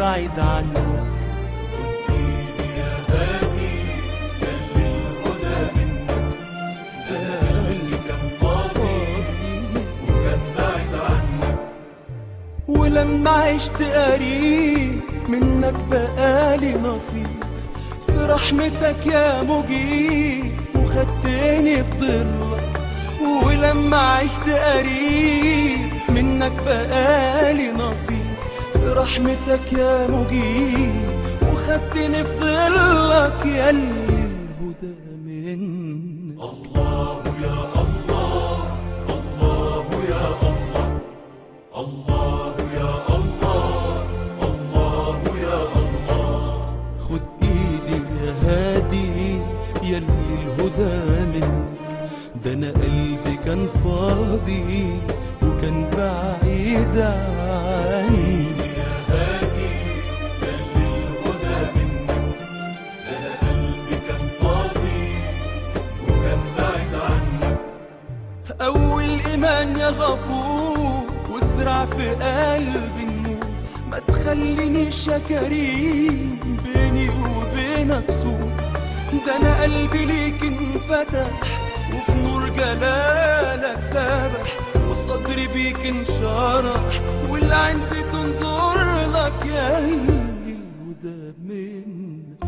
بعيد عنك يا هادي يلي الهدى منك ده اللي كان فاضي وكان بعيد عنك ولما عشت قريب منك بقالي نصيب في رحمتك يا مجيب وخدتني في ضلك ولما عشت قريب منك بقالي نصيب في رحمتك يا مجيب وخدتني في ضلك ياللي الهدى منك الله يا الله الله يا الله الله يا الله الله يا الله خد ايدي يا هادي يلي الهدى منك ده انا قلبي كان فاضي وكان بعيد عني يا هادي يلي الهدى منك ده انا قلبي كان فاضي وكان بعيد عنك اول ايمان يا غفور وازرع في قلبي النور ما تخلينيش يا كريم بيني وبينك سور ده انا قلبي ليك انفتح وفي نور جلالك سبح وصدري بيك انشرح واللي عندي تنظر لك يا اللي الهدى منك